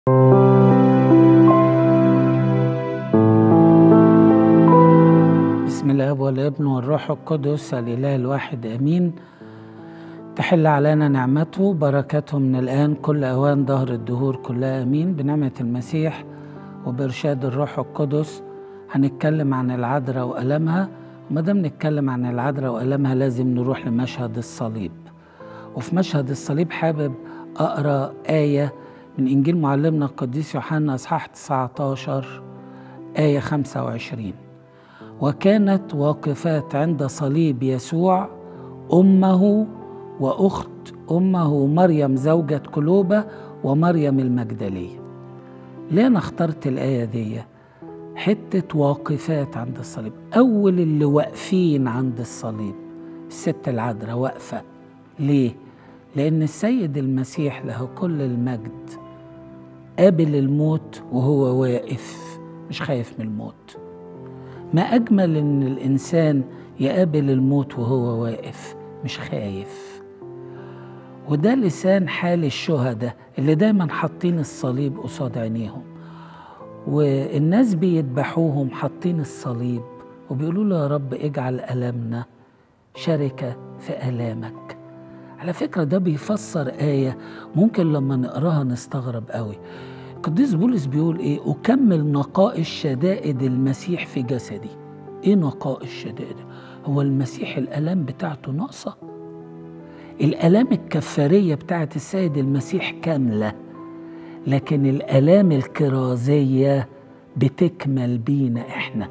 بسم الله والابن والروح القدس الاله الواحد امين تحل علينا نعمته بركته من الان كل اوان ظهر الدهور كلها امين بنعمه المسيح وبارشاد الروح القدس هنتكلم عن العذراء والمها وما دام نتكلم عن العذراء والمها لازم نروح لمشهد الصليب وفي مشهد الصليب حابب اقرا ايه من انجيل معلمنا القديس يوحنا اصحاح 19 ايه 25 وكانت واقفات عند صليب يسوع امه واخت امه مريم زوجة كلوبة ومريم المجدلية ليه انا اخترت الايه دي حته واقفات عند الصليب اول اللي واقفين عند الصليب الست العذراء واقفه ليه لان السيد المسيح له كل المجد قابل الموت وهو واقف مش خايف من الموت ما اجمل ان الانسان يقابل الموت وهو واقف مش خايف وده لسان حال الشهداء اللي دايما حاطين الصليب قصاد عينيهم والناس بيذبحوهم حاطين الصليب وبيقولوا له يا رب اجعل ألمنا شركة في آلامك على فكرة ده بيفسر آية ممكن لما نقراها نستغرب قوي القديس بولس بيقول ايه أكمل نقاء الشدائد المسيح في جسدي ايه نقاء الشدائد هو المسيح الآلام بتاعته ناقصة الآلام الكفارية بتاعت السيد المسيح كاملة لكن الآلام الكرازية بتكمل بينا احنا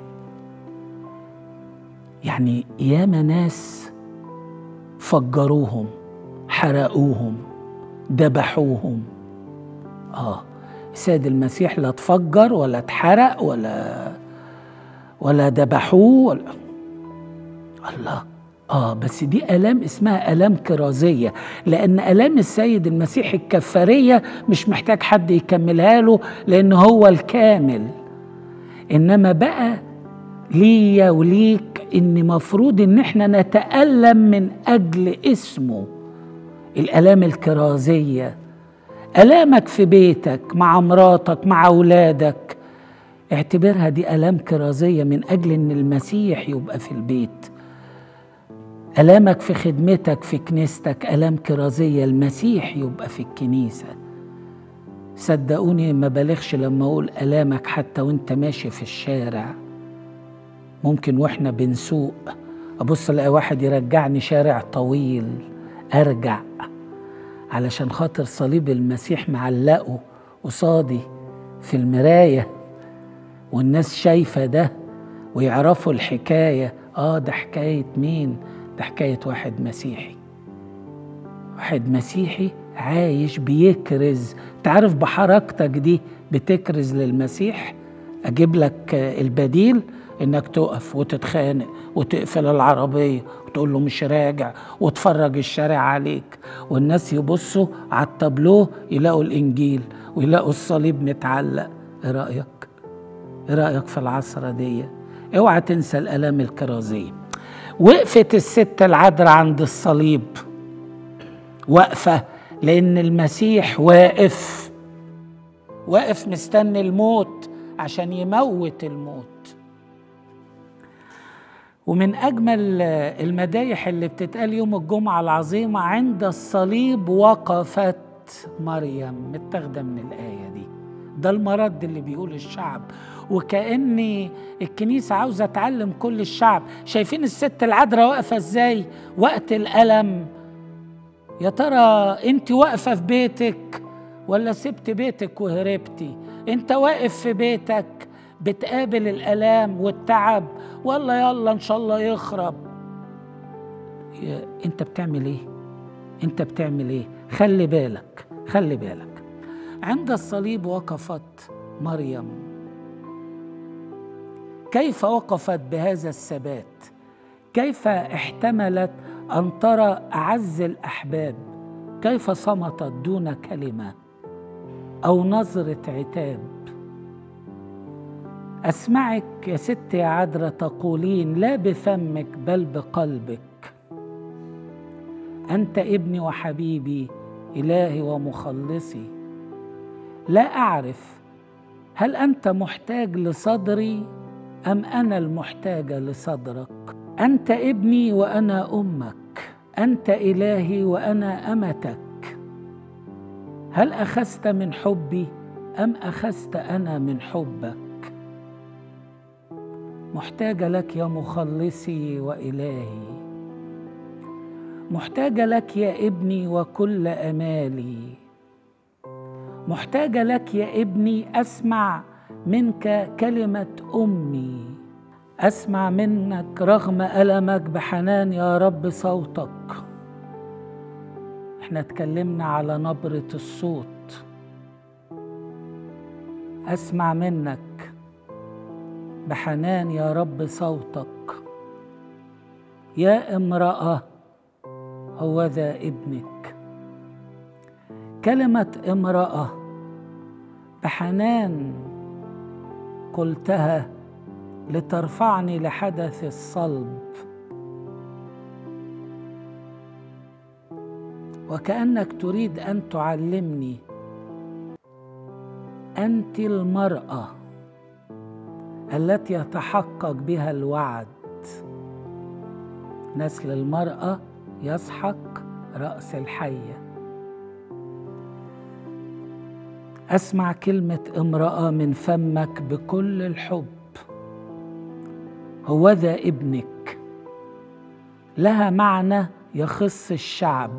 يعني ياما ناس فجروهم حرقوهم ذبحوهم اه السيد المسيح لا اتفجر ولا اتحرق ولا ولا ذبحوه ولا الله اه بس دي الام اسمها الام كرازيه لان الام السيد المسيح الكفاريه مش محتاج حد يكملها له لان هو الكامل انما بقى ليا وليك ان مفروض ان احنا نتالم من اجل اسمه الالام الكرازيه الامك في بيتك مع مراتك مع اولادك اعتبرها دي الام كرازيه من اجل ان المسيح يبقى في البيت ألامك في خدمتك في كنيستك ألام كرازية المسيح يبقى في الكنيسة صدقوني ما بلغش لما أقول ألامك حتى وانت ماشي في الشارع ممكن واحنا بنسوق أبص ألاقي واحد يرجعني شارع طويل أرجع علشان خاطر صليب المسيح معلقه قصادي في المراية والناس شايفة ده ويعرفوا الحكاية آه ده حكاية مين ده حكاية واحد مسيحي واحد مسيحي عايش بيكرز تعرف بحركتك دي بتكرز للمسيح أجيب لك البديل إنك تقف وتتخانق وتقفل العربية وتقول له مش راجع وتفرج الشارع عليك والناس يبصوا على التابلوه يلاقوا الإنجيل ويلاقوا الصليب متعلق إيه رأيك؟ إيه رأيك في العصرة دي؟ اوعى تنسى الآلام الكرازية وقفت الست العذراء عند الصليب واقفة لأن المسيح واقف واقف مستني الموت عشان يموت الموت ومن أجمل المدايح اللي بتتقال يوم الجمعة العظيمة عند الصليب وقفت مريم متاخدة من الآية دي ده المرض اللي بيقول الشعب وكأن الكنيسة عاوزة تعلم كل الشعب شايفين الست العذراء واقفة ازاي وقت الألم يا ترى انت واقفة في بيتك ولا سبت بيتك وهربتي انت واقف في بيتك بتقابل الألام والتعب والله يلا إن شاء الله يخرب انت بتعمل ايه انت بتعمل ايه خلي بالك خلي بالك عند الصليب وقفت مريم كيف وقفت بهذا الثبات كيف احتملت ان ترى اعز الاحباب كيف صمتت دون كلمه او نظره عتاب اسمعك يا ست يا عذرة تقولين لا بفمك بل بقلبك انت ابني وحبيبي الهي ومخلصي لا اعرف هل انت محتاج لصدري ام انا المحتاجه لصدرك انت ابني وانا امك انت الهي وانا امتك هل اخذت من حبي ام اخذت انا من حبك محتاجه لك يا مخلصي والهي محتاجه لك يا ابني وكل امالي محتاجه لك يا ابني اسمع منك كلمه امي اسمع منك رغم المك بحنان يا رب صوتك احنا اتكلمنا على نبره الصوت اسمع منك بحنان يا رب صوتك يا امراه هو ذا ابنك كلمه امراه بحنان قلتها لترفعني لحدث الصلب وكانك تريد ان تعلمني انت المراه التي يتحقق بها الوعد نسل المراه يسحق راس الحيه اسمع كلمه امراه من فمك بكل الحب هوذا ابنك لها معنى يخص الشعب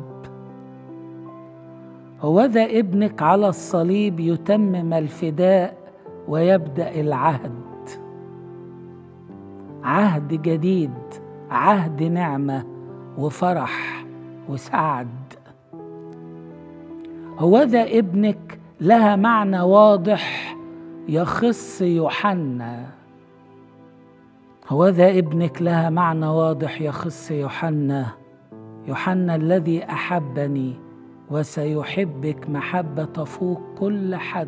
هوذا ابنك على الصليب يتمم الفداء ويبدا العهد عهد جديد عهد نعمه وفرح وسعد هوذا ابنك لها معنى واضح يخص يوحنا هوذا ابنك لها معنى واضح يخص يوحنا يوحنا الذي احبني وسيحبك محبه تفوق كل حد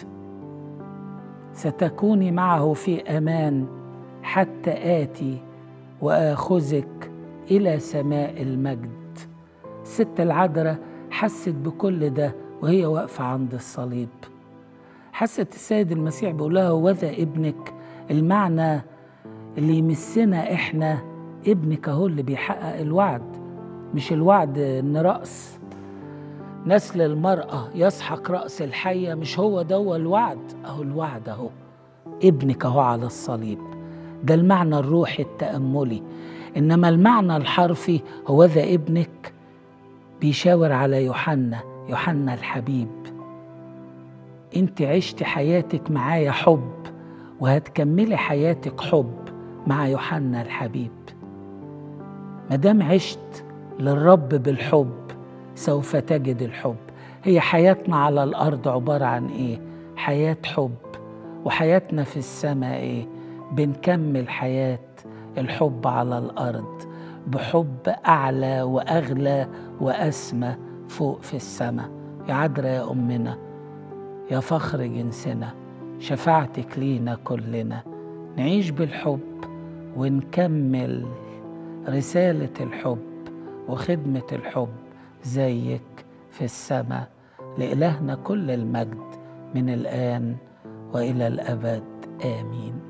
ستكوني معه في امان حتى اتي واخذك الى سماء المجد الست العذراء حست بكل ده وهي واقفه عند الصليب حست السيد المسيح بيقول لها وذا ابنك المعنى اللي يمسنا احنا ابنك اهو اللي بيحقق الوعد مش الوعد ان راس نسل المرأة يسحق رأس الحية مش هو ده الوعد أهو الوعد أهو ابنك أهو على الصليب ده المعنى الروحي التأملي إنما المعنى الحرفي هو ذا ابنك بيشاور على يوحنا يوحنا الحبيب انت عشت حياتك معايا حب وهتكملي حياتك حب مع يوحنا الحبيب مادام عشت للرب بالحب سوف تجد الحب هي حياتنا على الارض عباره عن ايه حياه حب وحياتنا في السماء ايه بنكمل حياه الحب على الارض بحب اعلى واغلى واسمى فوق في السماء يا عذراء يا امنا يا فخر جنسنا شفاعتك لينا كلنا نعيش بالحب ونكمل رساله الحب وخدمه الحب زيك في السماء لإلهنا كل المجد من الآن وإلى الأبد آمين